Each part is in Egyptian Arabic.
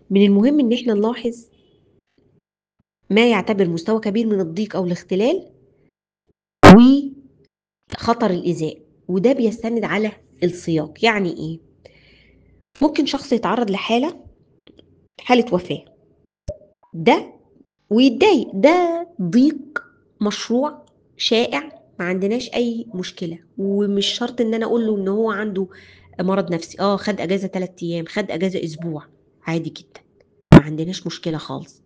من المهم إن إحنا نلاحظ ما يعتبر مستوى كبير من الضيق أو الاختلال وخطر الإيذاء وده بيستند على السياق يعني إيه؟ ممكن شخص يتعرض لحالة حالة وفاة ده ويتضايق ده ضيق مشروع شائع ما عندناش اي مشكله ومش شرط ان انا اقول له ان هو عنده مرض نفسي اه خد اجازه 3 ايام خد اجازه اسبوع عادي جدا ما عندناش مشكله خالص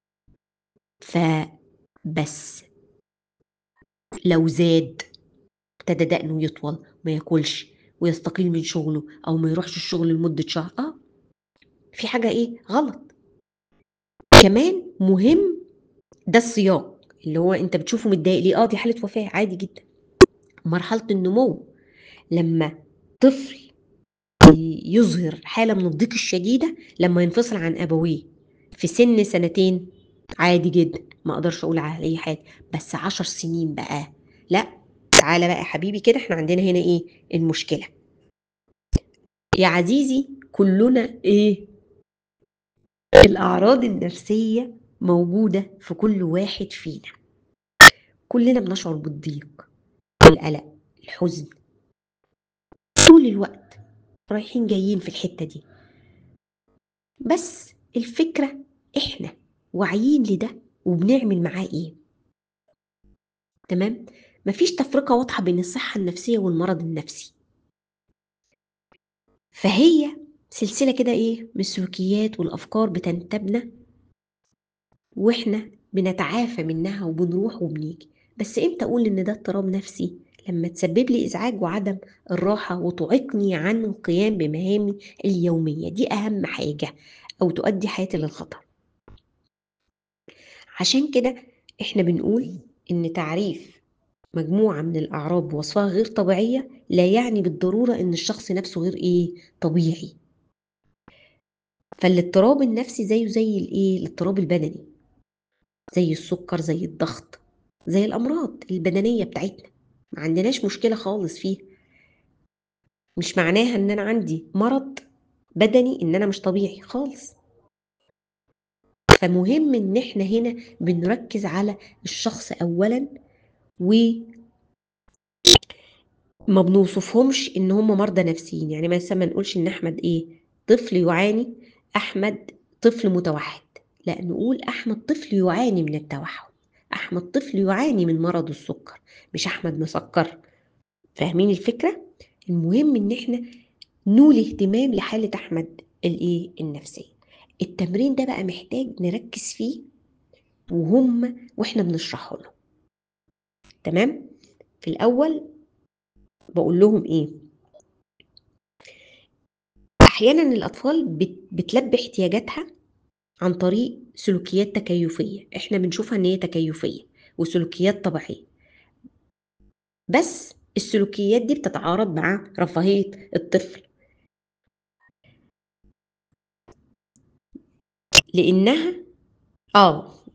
فبس لو زاد ابتدى دقنه يطول ما ياكلش ويستقيل من شغله او ما يروحش الشغل لمده شهر اه في حاجه ايه غلط كمان مهم ده السياق اللي هو انت بتشوفه متضايق ليه اه دي حاله وفاه عادي جدا مرحله النمو لما طفل يظهر حاله من الضيق الشديده لما ينفصل عن ابويه في سن سنتين عادي جدا ما اقدرش اقول على اي حاجه بس عشر سنين بقى لا تعالى بقى يا حبيبي كده احنا عندنا هنا ايه المشكله يا عزيزي كلنا ايه الاعراض النفسيه موجوده في كل واحد فينا كلنا بنشعر بالضيق القلق الحزن طول الوقت رايحين جايين في الحته دي بس الفكره احنا واعيين لده وبنعمل معاه ايه تمام مفيش تفرقه واضحه بين الصحه النفسيه والمرض النفسي فهي سلسله كده ايه من السلوكيات والافكار بتنتابنا واحنا بنتعافى منها وبنروح وبنيجي بس امتى اقول ان ده اضطراب نفسي لما تسبب لي ازعاج وعدم الراحه وتعيقني عن القيام بمهامي اليوميه دي اهم حاجه او تؤدي حياتي للخطر عشان كده احنا بنقول ان تعريف مجموعة من الأعراض بوصفها غير طبيعية لا يعني بالضرورة إن الشخص نفسه غير إيه طبيعي فالاضطراب النفسي زيه زي الإيه الاضطراب البدني زي السكر زي الضغط زي الأمراض البدنية بتاعتنا ما عندناش مشكلة خالص فيها مش معناها إن أنا عندي مرض بدني إن أنا مش طبيعي خالص فمهم إن إحنا هنا بنركز على الشخص أولا و ما بنوصفهمش ان هم مرضى نفسيين يعني مثلا ما نقولش ان احمد ايه طفل يعاني احمد طفل متوحد لا نقول احمد طفل يعاني من التوحد احمد طفل يعاني من مرض السكر مش احمد مسكر فاهمين الفكره المهم ان احنا نولي اهتمام لحاله احمد الايه النفسيه التمرين ده بقى محتاج نركز فيه وهم واحنا بنشرحه له تمام في الاول بقول لهم ايه احيانا الاطفال بتلبي احتياجاتها عن طريق سلوكيات تكيفيه احنا بنشوفها ان هي تكيفيه وسلوكيات طبيعيه بس السلوكيات دي بتتعارض مع رفاهيه الطفل لانها اه